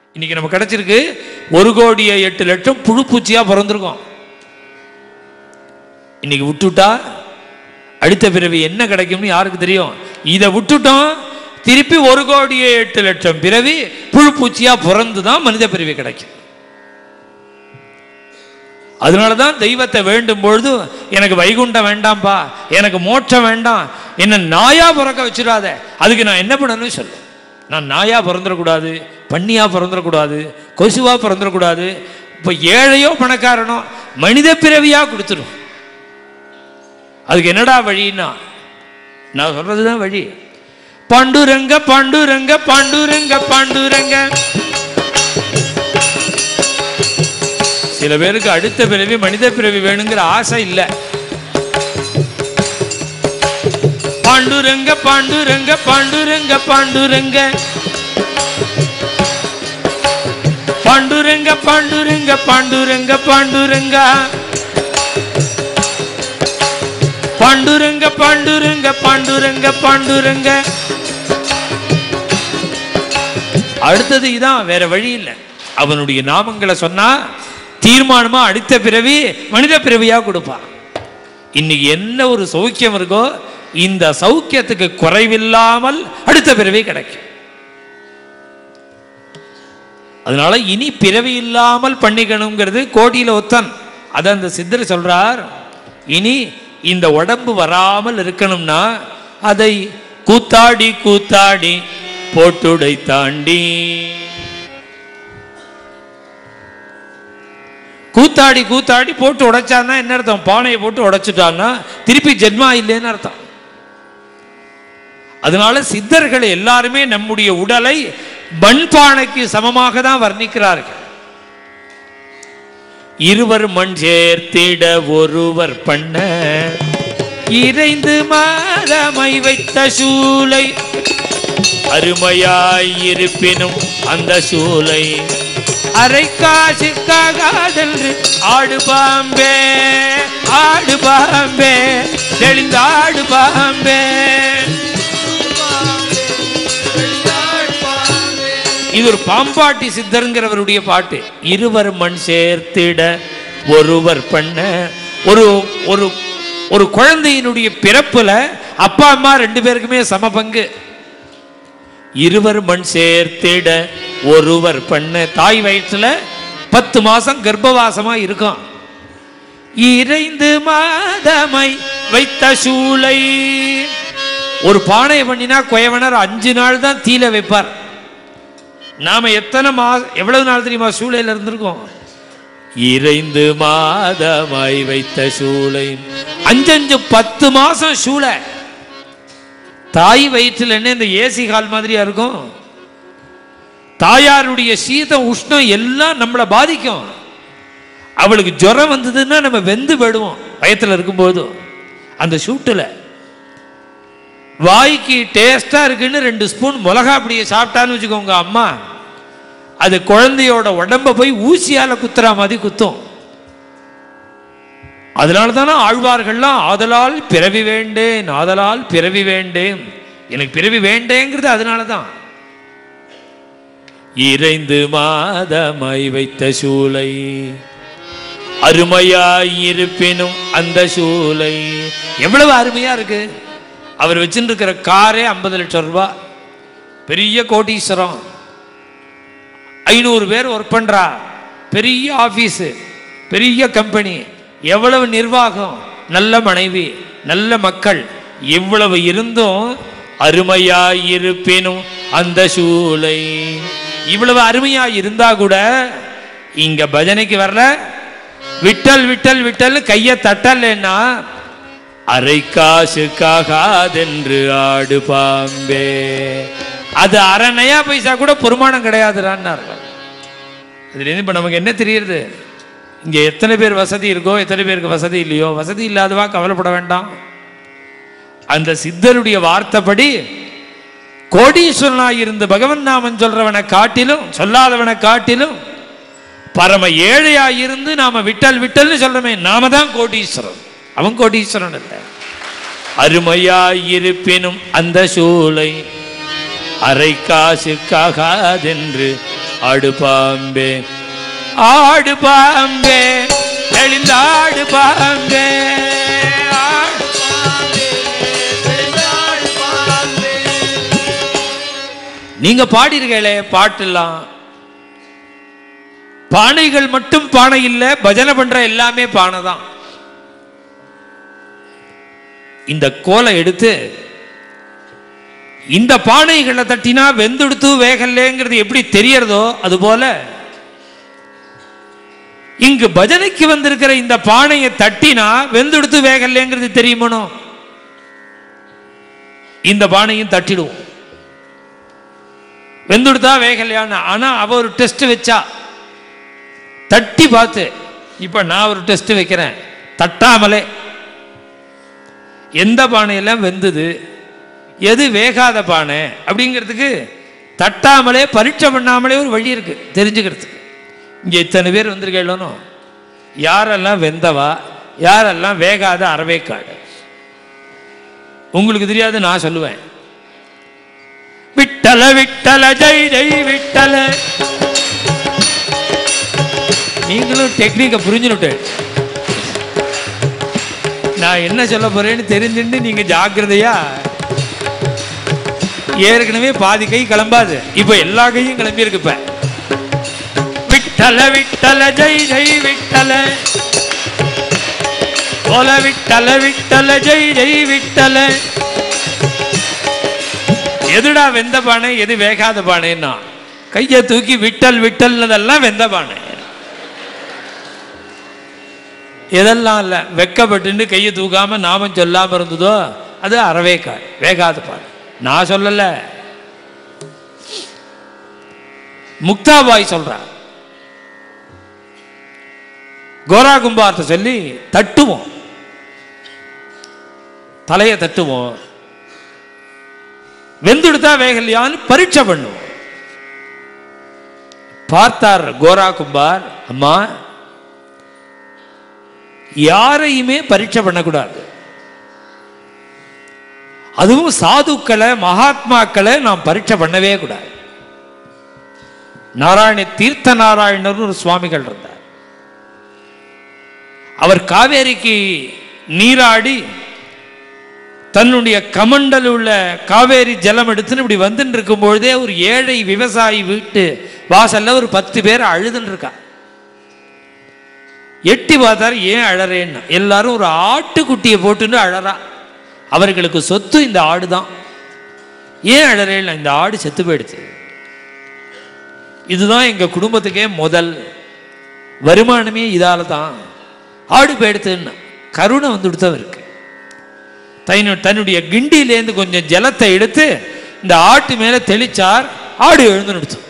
இன்னைக்கு நம்ம கிடைச்சிருக்கு ஒரு கோடியே எட்டு லட்சம் புழு பூச்சியா பிறந்திருக்கோம் இன்னைக்கு விட்டுட்டா அடுத்த பிறவி என்ன கிடைக்கும்னு யாருக்கு தெரியும் இதை விட்டுட்டோம் திருப்பி ஒரு கோடியே எட்டு லட்சம் பிறவி புழு பூச்சியா பிறந்து தான் மனித பிறவி கிடைக்கும் அதனால தான் தெய்வத்தை வேண்டும் பொழுது எனக்கு வைகுண்டம் வேண்டாம்ப்பா எனக்கு மோட்சம் வேண்டாம் என்ன நாயா பிறக்க வச்சிடாத அதுக்கு நான் என்ன பண்ணணும்னு சொல்லு நான் நாயா பிறந்துடக்கூடாது பன்னியா பிறந்துடக்கூடாது கொசுவா பிறந்துடக்கூடாது இப்போ ஏழையோ பணக்காரனோ மனித பிறவியா கொடுத்துரும் அதுக்கு என்னடா வழின்னா நான் சொல்றது தான் வழி பாண்டுரங்க பாண்டுரங்க பாண்டுரங்க பாண்டுரங்க சில பேருக்கு அடுத்த பிறவி மனித பிறவி வேணுங்கிற ஆசை இல்லை பாண்டுரங்க பாண்டுரங்க பாண்டுரங்க பாண்டுரங்க பாண்டுரங்க பாண்டுரங்க பாண்டுரங்க பாண்டுரங்க பாண்டுரங்க பாண்டுரங்க பாண்டுரங்க பாண்டுரங்க அடுத்தது இதான் வேற வழி இல்லை அவனுடைய நாமங்களை சொன்னா தீர்மானமா அடுத்த பிறவி மனித பிறவியா கொடுப்பான் இன்னைக்கு என்ன ஒரு சௌக்கியம் இருக்கோ இந்த சௌக்கியத்துக்கு குறைவில்லாமல் அடுத்த பிறவி கிடைக்கும் அதனால இனி பிறவி இல்லாமல் பண்ணிக்கணுங்கிறது கோடியில ஒத்தன் அதை அந்த சித்தர் சொல்றார் இனி இந்த உடம்பு வராமல் இருக்கணும்னா அதை கூத்தாடி கூத்தாடி போட்டுடை தாண்டி கூத்தாடி கூத்தாடி போட்டு உடைச்சான்னா என்ன அர்த்தம் பானையை போட்டு உடைச்சிட்டான்னா திருப்பி ஜென்மா இல்லைன்னு அர்த்தம் அதனால சித்தர்கள் எல்லாருமே நம்முடைய உடலை மண்பானைக்கு சமமாக தான் வர்ணிக்கிறார்கள் இருவர் மண் சேர்த்திட ஒருவர் பண்ண இறைந்து மாதமை வைத்த சூளை அருமையாய் இருப்பினும் அந்த சூளை அரை காசுக்காகாதென்று ஆடு பாம்பே ஆடு பாம்பே தெளிந்தாடு பாம்பே இது ஒரு பாம்பாட்டி சித்தருங்கிறவருடைய பாட்டு இருவர் மண் சேர்த்திட ஒருவர் பண்ண ஒரு ஒரு ஒரு குழந்தையினுடைய பிறப்புல அப்பா அம்மா ரெண்டு பேருக்குமே சம பங்கு இருவர் மண் சேர்த்திட ஒருவர் பண்ண தாய் வயிற்றுல பத்து மாசம் கர்ப்பவாசமா இருக்கும் இறைந்து மாதமை வைத்த சூளை ஒரு பானையை பண்ணினா குயவனர் அஞ்சு நாள் தான் தீல வைப்பார் நாம எத்தனை மா எவ்வளவு நாள் தெரியுமா சூளையில இருந்திருக்கோம் இறைந்து மாதமாய் வைத்த சூளை அஞ்சஞ்சு பத்து மாசம் சூளை தாய் வயிற்றில் என்ன இந்த ஏசி கால் மாதிரியா இருக்கும் தாயாருடைய சீதம் உஷ்ணம் எல்லாம் நம்மளை பாதிக்கும் அவளுக்கு ஜுரம் வந்ததுன்னா நம்ம வெந்து போயிடுவோம் வயத்தில் இருக்கும்போது அந்த சூட்டில் வாய்க்கு டேஸ்டா இருக்குன்னு ரெண்டு ஸ்பூன் மிளகா அப்படியே சாப்பிட்டான்னு வச்சுக்கோங்க அம்மா அது குழந்தையோட உடம்ப போய் ஊசியால குத்துற மாதிரி குத்தும் அதனால தானே ஆழ்வார்கள்லாம் ஆதலால் பிறவி வேண்டேன் ஆதலால் பிறவி வேண்டேன் எனக்கு பிறவி வேண்டேங்கிறது அதனால தான் இறைந்து மாதமாய் வைத்த சூளை அருமையாய் இருப்பினும் அந்த சூளை எவ்வளவு அருமையா இருக்கு அவர் வச்சுட்டு இருக்கிற காரே ஐம்பது லட்சம் ரூபாய் பெரிய கோட்டீஸ்வரம் ஐநூறு பேர் ஒர்க் பண்றா பெரிய ஆபீஸ் பெரிய கம்பெனி எவ்வளவு நிர்வாகம் நல்ல மனைவி நல்ல மக்கள் இவ்வளவு இருந்தும் அருமையாய் இருப்பினும் அந்த சூளை இவ்வளவு அருமையா இருந்தா கூட இங்க பஜனைக்கு வரல விட்டல் விட்டல் விட்டல் கைய தட்டலைன்னா அரை காசுக்காகாதென்று ஆடு பாம்பே அது அரை நயா பைசா கூட பொறுமானம் கிடையாதுடான்னார் இதுலேருந்து இப்போ நமக்கு என்ன தெரியுது இங்கே எத்தனை பேர் வசதி இருக்கோ எத்தனை பேருக்கு வசதி இல்லையோ வசதி இல்லாதவா கவலைப்பட வேண்டாம் அந்த சித்தருடைய வார்த்தைப்படி கோடீஸ்வரனாய் இருந்து பகவன் நாமன் சொல்றவனை காட்டிலும் சொல்லாதவனை காட்டிலும் பரம ஏழையாய் இருந்து நாம விட்டல் விட்டல்னு சொல்றமே நாம தான் கோடீஸ்வரன் அவன் கோடீஸ்வரன் இல்லை அருமையாய் இருப்பினும் அந்த சூளை அரை காசுக்காகாதென்று ஆடு பாம்பே ஆடு பாம்பே தெளிந்தாடு பாம்பே ஆடு நீங்க பாடிருக்கீங்களே பாட்டெல்லாம் பானைகள் மட்டும் பானை இல்ல பஜனை பண்ற எல்லாமே பானை தான் இந்த கோலை எடுத்து இந்த பானைகளை தட்டினா வெந்துடுத்து வேகல்லேங்கிறது எப்படி தெரியறதோ அது போல இங்கு பஜனைக்கு வந்திருக்கிற இந்த பானையை தட்டினா வெந்துடுத்து வேகல்லேங்கிறது தெரியுமனோ இந்த பானையும் தட்டிடுவோம் வெந்துடுதா வேகலையான்னு ஆனா அவ ஒரு டெஸ்ட் வச்சா தட்டி பார்த்து இப்ப நான் ஒரு டெஸ்ட் வைக்கிறேன் தட்டாமலே எந்த பானையெல்லாம் வெந்தது எது வேகாத பானை அப்படிங்கிறதுக்கு தட்டாமலே பரீட்சை பண்ணாமலே ஒரு வழி இருக்கு தெரிஞ்சுக்கிறதுக்கு இங்க இத்தனை பேர் வந்திருக்கேன்னு யாரெல்லாம் வெந்தவா யாரெல்லாம் வேகாத அறவேக்காடு உங்களுக்கு தெரியாது நான் சொல்லுவேன் விட்டல விட்டல ஜெய் ஜெய் விட்டல நீங்களும் டெக்னிக்கை புரிஞ்சுனுட்டு நான் என்ன சொல்ல போறேன்னு தெரிஞ்சுட்டு நீங்க ஜாக்கிரதையா ஏற்கனவே பாதி கை கிளம்பாது இப்ப எல்லா கையும் கிளம்பி இருக்கு இப்ப விட்டல விட்டல ஜெய் ஜெய் விட்டல போல விட்டல விட்டல ஜெய் ஜெய் விட்டல எதுடா வெந்த பானை எது வேகாத பானைன்னா கையை தூக்கி விட்டல் விட்டல்னதெல்லாம் வெந்த பானை எதெல்லாம் இல்லை வெக்கப்பட்டு கையை தூக்காம நாமம் சொல்லாம இருந்ததோ அது அறவேக்காய் வேகாத பானை நான் சொல்லல முக்தாபாய் சொல்றா கோரா கும்பார்த்த சொல்லி தட்டுவோம் தலையை தட்டுவோம் வெந்துடுதா வேகலையான்னு பரீட்சை பண்ணுவோம் பார்த்தார் கோரா கும்பார் அம்மா யாரையுமே பரீட்சை பண்ணக்கூடாது அதுவும் சாதுக்களை மகாத்மாக்களை நாம் பரீட்சை பண்ணவே கூடாது நாராயண தீர்த்த நாராயணர் ஒரு சுவாமிகள் இருந்தார் அவர் காவேரிக்கு நீராடி தன்னுடைய கமண்டல் உள்ள காவேரி ஜலம் எடுத்துன்னு இப்படி வந்துட்டு இருக்கும் பொழுதே ஒரு ஏழை விவசாயி வீட்டு வாசல்ல ஒரு பத்து பேர் அழுதுன்னு இருக்கா எட்டி பார்த்தாரு ஏன் அழறேன்னு எல்லாரும் ஒரு ஆட்டுக்குட்டியை போட்டுன்னு அழறா அவர்களுக்கு சொத்து இந்த ஆடு தான் ஏன் அழறேன் இந்த ஆடு செத்து போயிடுச்சு இதுதான் எங்க குடும்பத்துக்கே முதல் வருமானமே இதால தான் ஆடு போயிடுத்துன்னு கருணை வந்து கொடுத்தவருக்கு தன்னு தன்னுடைய கிண்டியிலேருந்து கொஞ்சம் ஜலத்தை எடுத்து இந்த ஆட்டு மேலே தெளிச்சார் ஆடு எழுந்து நிறுத்தும்